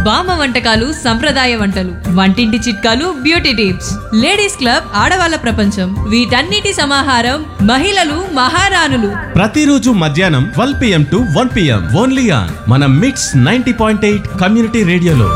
బామ్మ వంటకాలు సంప్రదాయ వంటలు వంటింటి చిట్కాలు బ్యూటీ టిప్స్ లేడీస్ క్లబ్ ఆడవాళ్ళ ప్రపంచం వీటన్నిటి సమాహారం మహిళలు మహారాణులు ప్రతిరోజు మధ్యాహ్నం twelve PM to one PM only on మన MITS ninety point eight community రేడియోలో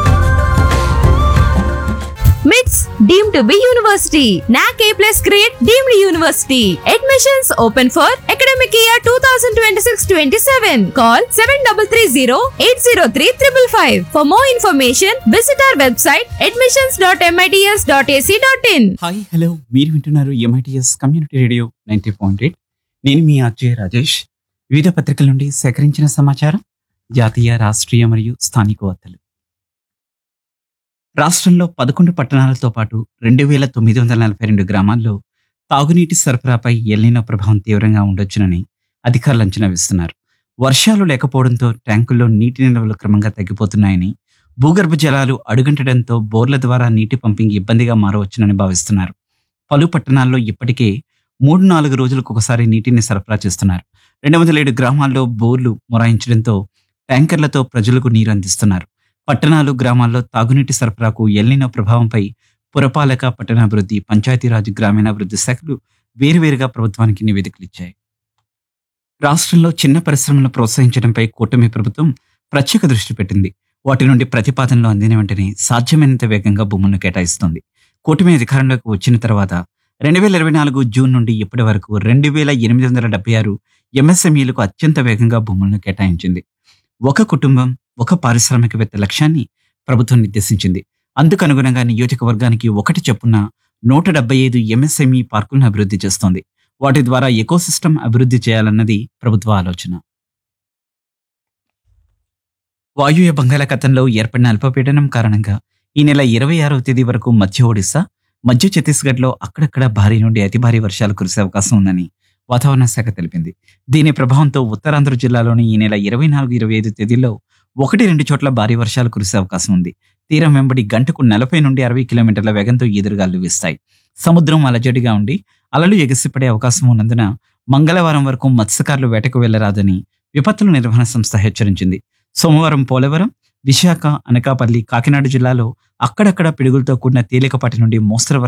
మిట్స్ deemed to be university NAAC A plus grade deemed university admissions open for academic year two thousand twenty six twenty seven call seven double three zero eight zero three triple five for more information visit our website admissions dot MITS dot AC dot in hi hello మీరు వింటున్నారు MITS community radio ninety point eight నేను మీ అజయ్ రాజేష్ వివిధ పత్రికల నుండి సేకరించిన సమాచారం జాతీయ రాష్ట్రీయ మరియు స్థానిక వార్తలు రాష్ట్రంలో పదకొండు పట్టణాలతో పాటు రెండు వేల తొమ్మిది వందల నలభై రెండు గ్రామాల్లో తాగునీటి సరఫరాపై ఎల్లినో ప్రభావం తీవ్రంగా ఉండొచ్చునని అధికారులు అంచనా వేస్తున్నారు వర్షాలు లేకపోవడంతో ట్యాంకుల్లో నీటి నిల్వలు క్రమంగా తగ్గిపోతున్నాయని భూగర్భ జలాలు అడుగంటడంతో బోర్ల ద్వారా నీటి పంపింగ్ ఇబ్బందిగా మారవచ్చునని భావిస్తున్నారు పలు పట్టణాల్లో ఇప్పటికే మూడు నాలుగు రోజులకు ఒకసారి నీటిని సరఫరా చేస్తున్నారు రెండు వందల ఏడు గ్రామాల్లో బోర్లు మొరాయించడంతో ట్యాంకర్లతో ప్రజలకు నీరు అందిస్తున్నారు పట్టణాలు గ్రామాల్లో తాగునీటి సరఫరాకు ఎల్లిన ప్రభావంపై పురపాలక పట్టణాభివృద్ధి పంచాయతీరాజ్ గ్రామీణాభివృద్ధి శాఖలు వేరువేరుగా ప్రభుత్వానికి నివేదికలు ఇచ్చాయి రాష్ట్రంలో చిన్న పరిశ్రమలను ప్రోత్సహించడంపై కూటమి ప్రభుత్వం ప్రత్యేక దృష్టి పెట్టింది వాటి నుండి ప్రతిపాదనలు అందిన వెంటనే సాధ్యమైనంత వేగంగా భూములను కేటాయిస్తుంది కూటమి అధికారంలోకి వచ్చిన తర్వాత రెండు వేల ఇరవై నాలుగు జూన్ నుండి ఇప్పటి వరకు రెండు వేల ఎనిమిది వందల డెబ్బై ఆరు ఎంఎస్ఎంఈలకు అత్యంత వేగంగా భూములను కేటాయించింది ఒక కుటుంబం ఒక పారిశ్రామికవేత్త లక్ష్యాన్ని ప్రభుత్వం నిర్దేశించింది అందుకు అనుగుణంగా నియోజకవర్గానికి ఒకటి చొప్పున నూట డెబ్బై ఐదు ఎంఎస్ఎంఈ పార్కులను అభివృద్ధి చేస్తోంది వాటి ద్వారా ఎకోసిస్టమ్ అభివృద్ధి చేయాలన్నది ప్రభుత్వ ఆలోచన వాయువ్య బంగాళాఖాతంలో ఏర్పడిన అల్పపీడనం కారణంగా ఈ నెల ఇరవై ఆరవ తేదీ వరకు మధ్య ఒడిశా మధ్య ఛత్తీస్గఢ్లో అక్కడక్కడ భారీ నుండి అతి భారీ వర్షాలు కురిసే అవకాశం ఉందని వాతావరణ శాఖ తెలిపింది దీని ప్రభావంతో ఉత్తరాంధ్ర జిల్లాలోని ఈ నెల ఇరవై నాలుగు ఇరవై ఐదు తేదీల్లో ఒకటి రెండు చోట్ల భారీ వర్షాలు కురిసే అవకాశం ఉంది తీరం వెంబడి గంటకు నలభై నుండి అరవై కిలోమీటర్ల వేగంతో ఎదురుగాలు వీస్తాయి సముద్రం అలజడిగా ఉండి అలలు ఎగసిపడే అవకాశం ఉన్నందున మంగళవారం వరకు మత్స్యకారులు వేటకు వెళ్లరాదని విపత్తుల నిర్వహణ సంస్థ హెచ్చరించింది సోమవారం పోలవరం విశాఖ అనకాపల్లి కాకినాడ జిల్లాలో అక్కడక్కడ పిడుగులతో కూడిన తేలికపాటి నుండి మోస్తరు వర్షం